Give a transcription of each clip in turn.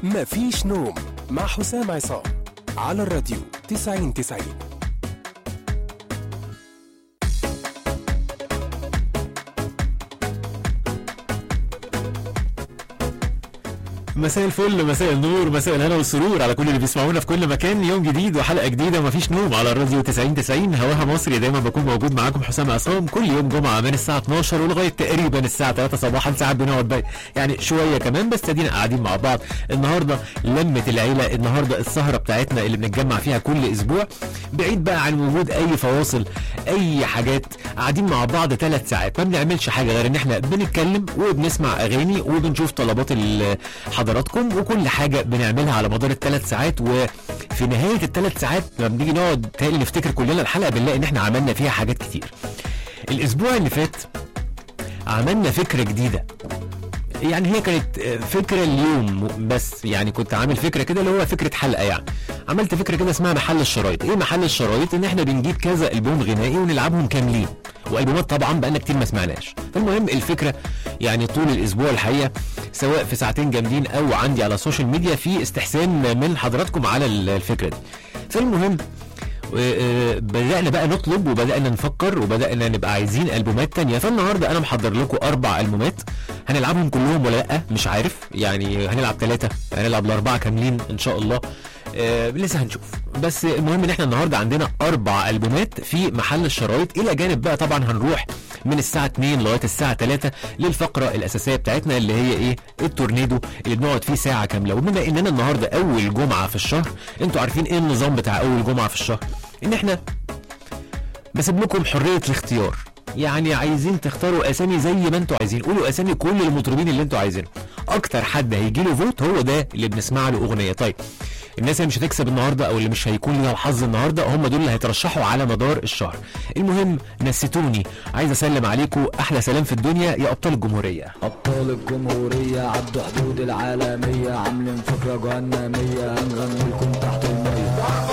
مفيش نوم مع حسام عصام على الراديو 90 90 مساء الفل مساء النور مساء الهنا والسرور على كل اللي بيسمعونا في كل مكان يوم جديد وحلقه جديده ومفيش نوم على الراديو 90 90 هواها مصري دايما بكون موجود معاكم حسام عصام كل يوم جمعه من الساعه 12 ولغايه تقريبا الساعه 3 صباحا ساعات بنقعد بقى يعني شويه كمان بس ادينا قاعدين مع بعض النهارده لمه العيله النهارده السهره بتاعتنا اللي بنتجمع فيها كل اسبوع بعيد بقى عن وجود اي فواصل اي حاجات قاعدين مع بعض ثلاث ساعات ما بنعملش حاجه غير ان احنا بنتكلم وبنسمع اغاني وبنشوف طلبات ال- حضراتكم وكل حاجه بنعملها على مدار الثلاث ساعات وفي نهايه الثلاث ساعات لما بنيجي نقعد تاني نفتكر كلنا الحلقه بنلاقي ان احنا عملنا فيها حاجات كتير الاسبوع اللي فات عملنا فكره جديده يعني هي كانت فكره اليوم بس يعني كنت عامل فكره كده اللي هو فكره حلقه يعني عملت فكره كده اسمها محل الشرايط ايه محل الشرايط ان احنا بنجيب كذا البوم غنائي ونلعبهم كاملين والبومات طبعا بقالنا كتير ما سمعناش فالمهم الفكره يعني طول الاسبوع الحقيقه سواء في ساعتين جامدين او عندي على السوشيال ميديا في استحسان من حضراتكم على الفكره دي فالمهم آه، بدأنا بقى نطلب وبدأنا نفكر وبدأنا نبقى عايزين ألبومات تانية فالنهاردة أنا محضر لكم أربع ألبومات هنلعبهم كلهم ولا لأ مش عارف يعني هنلعب ثلاثة هنلعب الأربعة كاملين إن شاء الله آه لسه هنشوف بس المهم ان احنا النهارده عندنا اربع البومات في محل الشرايط الى جانب بقى طبعا هنروح من الساعه 2 لغايه الساعه 3 للفقره الاساسيه بتاعتنا اللي هي ايه التورنيدو اللي بنقعد فيه ساعه كامله وبما اننا النهارده اول جمعه في الشهر انتوا عارفين ايه النظام بتاع اول جمعه في الشهر ان احنا بسيب لكم حريه الاختيار يعني عايزين تختاروا اسامي زي ما انتوا عايزين قولوا اسامي كل المطربين اللي انتوا عايزينهم اكتر حد هيجي له فوت هو ده اللي بنسمع له اغنيه طيب الناس اللي مش هتكسب النهارده او اللي مش هيكون ليها الحظ النهارده هم دول اللي هيترشحوا على مدار الشهر المهم نسيتوني عايز اسلم عليكم احلى سلام في الدنيا يا ابطال الجمهوريه أبطال الجمهورية عدوا حدود العالمية عاملين فكرة جهنمية هنغني لكم تحت المية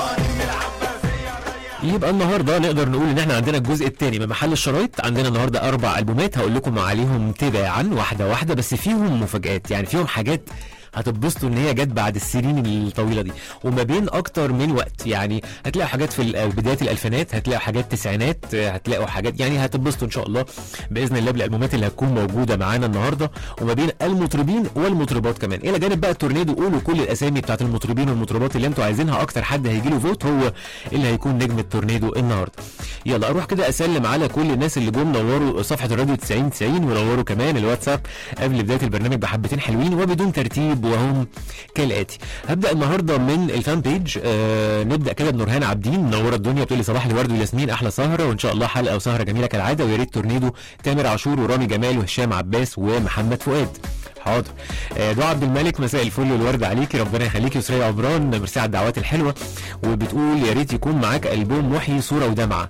يبقى النهارده نقدر نقول ان احنا عندنا الجزء الثاني من محل الشرايط عندنا النهارده اربع البومات هقول لكم عليهم تباعا واحده واحده بس فيهم مفاجات يعني فيهم حاجات هتتبسطوا ان هي جت بعد السنين الطويله دي وما بين اكتر من وقت يعني هتلاقوا حاجات في ال- بدايه الالفينات هتلاقوا حاجات تسعينات هتلاقوا حاجات يعني هتتبسطوا ان شاء الله باذن الله بالالبومات اللي هتكون موجوده معانا النهارده وما بين المطربين والمطربات كمان الى جانب بقى التورنيدو قولوا كل الاسامي بتاعت المطربين والمطربات اللي انتوا عايزينها اكتر حد هيجي له فوت هو اللي هيكون نجم التورنيدو النهارده يلا اروح كده اسلم على كل الناس اللي جم نوروا صفحه الراديو 90 90 ونوروا كمان الواتساب قبل بدايه البرنامج بحبتين حلوين وبدون ترتيب وهم كالاتي هبدا النهارده من الفان بيج آه نبدا كده بنورهان عابدين منوره الدنيا بتقول لي صباح الورد والياسمين احلى سهره وان شاء الله حلقه وسهره جميله كالعاده ويا ريت تورنيدو تامر عاشور ورامي جمال وهشام عباس ومحمد فؤاد حاضر آه، دعاء عبد الملك مساء الفل والورد عليكي ربنا يخليكي وسرية عبران ميرسي على الدعوات الحلوه وبتقول يا ريت يكون معاك البوم محيي صوره ودمعه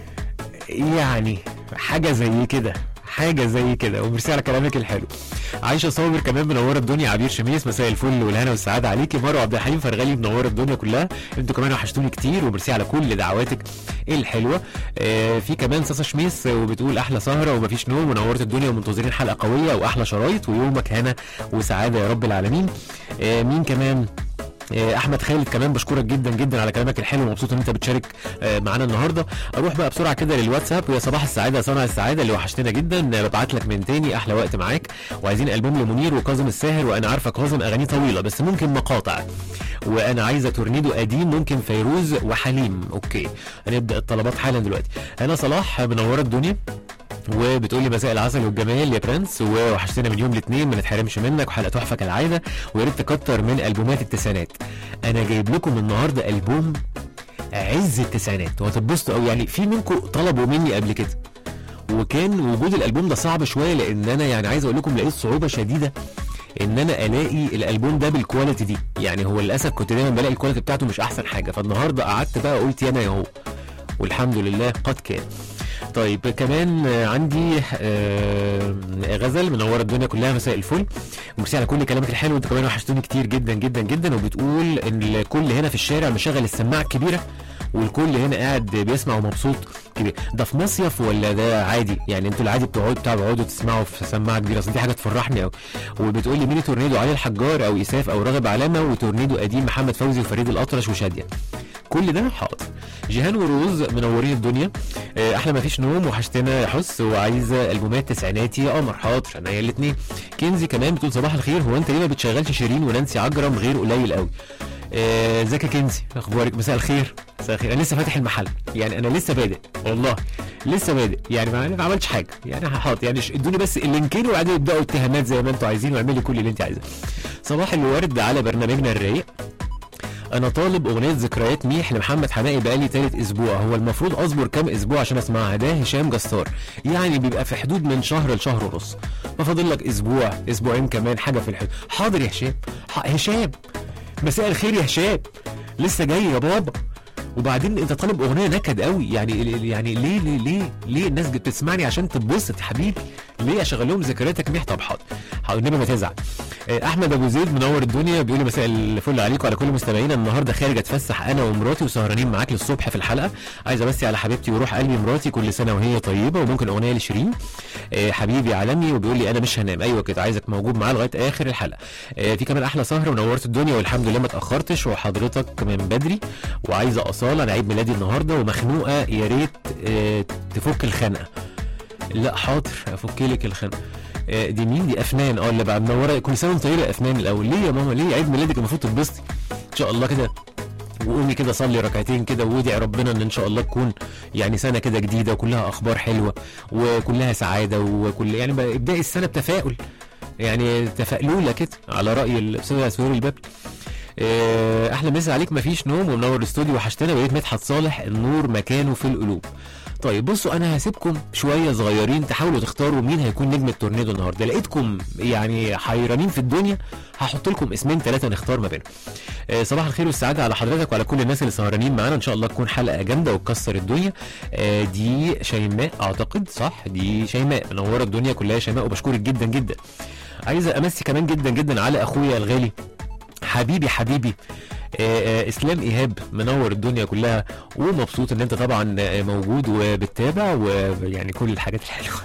يعني حاجه زي كده حاجه زي كده وميرسي على كلامك الحلو عايشه صابر كمان منوره الدنيا عبير شميس مساء الفل والهنا والسعاده عليكي مروه عبد الحليم فرغلي منوره الدنيا كلها انتوا كمان وحشتوني كتير وميرسي على كل دعواتك الحلوه آه في كمان ساسا شميس وبتقول احلى سهره ومفيش نوم ونورت الدنيا ومنتظرين حلقه قويه واحلى شرايط ويومك هنا وسعاده يا رب العالمين آه مين كمان آه، احمد خالد كمان بشكرك جدا جدا على كلامك الحلو ومبسوط ان انت بتشارك آه، معانا النهارده اروح بقى بسرعه كده للواتساب ويا صباح السعاده يا صنع السعاده اللي وحشتنا جدا آه، ببعت لك من تاني احلى وقت معاك وعايزين البوم لمنير وكاظم الساهر وانا عارفه كاظم اغانيه طويله بس ممكن مقاطع وانا عايزه تورنيدو قديم ممكن فيروز وحليم اوكي هنبدا الطلبات حالا دلوقتي انا صلاح منوره الدنيا وبتقول لي مساء العسل والجمال يا برنس ووحشتنا من يوم الاثنين ما نتحرمش منك وحلقه تحفه كالعاده ويا ريت تكتر من البومات التسعينات انا جايب لكم النهارده البوم عز التسعينات وهتتبسطوا قوي يعني في منكم طلبوا مني قبل كده وكان وجود الالبوم ده صعب شويه لان انا يعني عايز اقول لكم لقيت صعوبه شديده ان انا الاقي الالبوم ده بالكواليتي دي يعني هو للاسف كنت دايما بلاقي الكواليتي بتاعته مش احسن حاجه فالنهارده قعدت بقى قلت يا انا يا هو والحمد لله قد كان طيب كمان آه، عندي آه، غزل منوره الدنيا كلها مساء الفل وميرسي على كل كلامك الحلو انتوا كمان وحشتوني كتير جدا جدا جدا وبتقول ان الكل هنا في الشارع مشغل السماعه الكبيره والكل هنا قاعد بيسمع ومبسوط كده ده في مصيف ولا ده عادي يعني انتوا العادي بتقعدوا بتاع بتقعدوا تسمعوا في سماعه كبيره اصل دي حاجه تفرحني قوي وبتقول لي مين تورنيدو علي الحجار او اساف او راغب علامه وتورنيدو قديم محمد فوزي وفريد الاطرش وشاديه كل ده حاضر جيهان وروز منورين الدنيا آه، احلى ما فيش نوم وحشتنا يا حس وعايزه البومات تسعيناتي يا قمر حاضر انا هي الاثنين كنزي كمان بتقول صباح الخير هو انت ليه ما بتشغلش شيرين ونانسي عجرم غير قليل قوي آه، ازيك يا كنزي اخبارك مساء الخير مساء الخير انا لسه فاتح المحل يعني انا لسه بادئ والله لسه بادئ يعني ما ما عملتش حاجه يعني هحط يعني ش- ادوني بس اللينكين وبعدين ابداوا اتهامات زي ما انتوا عايزين واعملي كل اللي انت عايزاه صباح الورد على برنامجنا الرايق انا طالب اغنيه ذكريات ميح لمحمد حماقي بقالي تالت اسبوع هو المفروض اصبر كام اسبوع عشان اسمعها ده هشام جسار يعني بيبقى في حدود من شهر لشهر ونص ففاضل لك اسبوع اسبوعين كمان حاجه في الحدود حاضر يا هشام ح- هشام مساء الخير يا هشام لسه جاي يا بابا وبعدين انت طالب اغنيه نكد قوي يعني يعني ليه ليه ليه ليه الناس بتسمعني عشان تتبسط يا حبيبي ليه اشغل لهم ذكرياتك ميح طب حاضر حاضر انما ما تزعل آه، احمد ابو زيد منور الدنيا بيقول لي مساء الفل عليكم وعلى كل مستمعينا النهارده خارج اتفسح انا ومراتي وسهرانين معاك للصبح في الحلقه عايز امسي على حبيبتي وروح قلبي مراتي كل سنه وهي طيبه وممكن اغنيه لشيرين آه، حبيبي عالمي وبيقول لي انا مش هنام ايوه كده عايزك موجود معاه لغايه اخر الحلقه آه، في كمان احلى سهره ونورت الدنيا والحمد لله ما اتاخرتش وحضرتك من بدري وعايزه اصاله انا عيد ميلادي النهارده ومخنوقه يا ريت آه، تفك الخنقه لا حاضر افك لك الخنقه آه، دي مين دي افنان اه اللي بقى منوره كل سنه وانت طيبه يا افنان الاول ليه يا ماما ليه عيد ميلادك المفروض تتبسطي ان شاء الله كده وقومي كده صلي ركعتين كده وادعي ربنا ان ان شاء الله تكون يعني سنه كده جديده وكلها اخبار حلوه وكلها سعاده وكل يعني بقى ابداي السنه بتفاؤل يعني تفائلوله كده على راي الاستاذ سهير البابلي آه، احلى مسا عليك مفيش نوم ومنور الاستوديو وحشتنا ويا ريت مدحت صالح النور مكانه في القلوب طيب بصوا انا هسيبكم شويه صغيرين تحاولوا تختاروا مين هيكون نجم التورنيدو النهارده لقيتكم يعني حيرانين في الدنيا هحط لكم اسمين ثلاثه نختار ما بينهم آه، صباح الخير والسعاده على حضرتك وعلى كل الناس اللي سهرانين معانا ان شاء الله تكون حلقه جامده وتكسر الدنيا آه، دي شيماء اعتقد صح دي شيماء منوره الدنيا كلها شيماء وبشكرك جدا جدا عايزه امسي كمان جدا جدا على اخويا الغالي حبيبي حبيبي آه، آه، اسلام ايهاب منور الدنيا كلها ومبسوط ان انت طبعا آه، موجود وبتتابع ويعني كل الحاجات الحلوه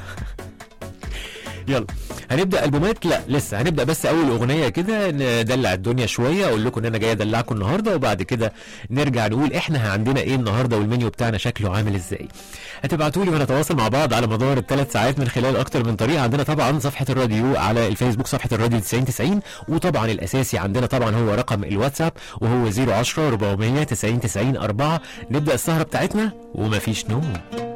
يلا هنبدا البومات لا لسه هنبدا بس اول اغنيه كده ندلع الدنيا شويه اقول لكم ان انا جاي ادلعكم النهارده وبعد كده نرجع نقول احنا عندنا ايه النهارده والمنيو بتاعنا شكله عامل ازاي هتبعتوا لي ونتواصل مع بعض على مدار الثلاث ساعات من خلال اكتر من طريقه عندنا طبعا صفحه الراديو على الفيسبوك صفحه الراديو 9090 وطبعا الاساسي عندنا طبعا هو رقم الواتساب وهو 010 490 90 4 نبدا السهره بتاعتنا ومفيش نوم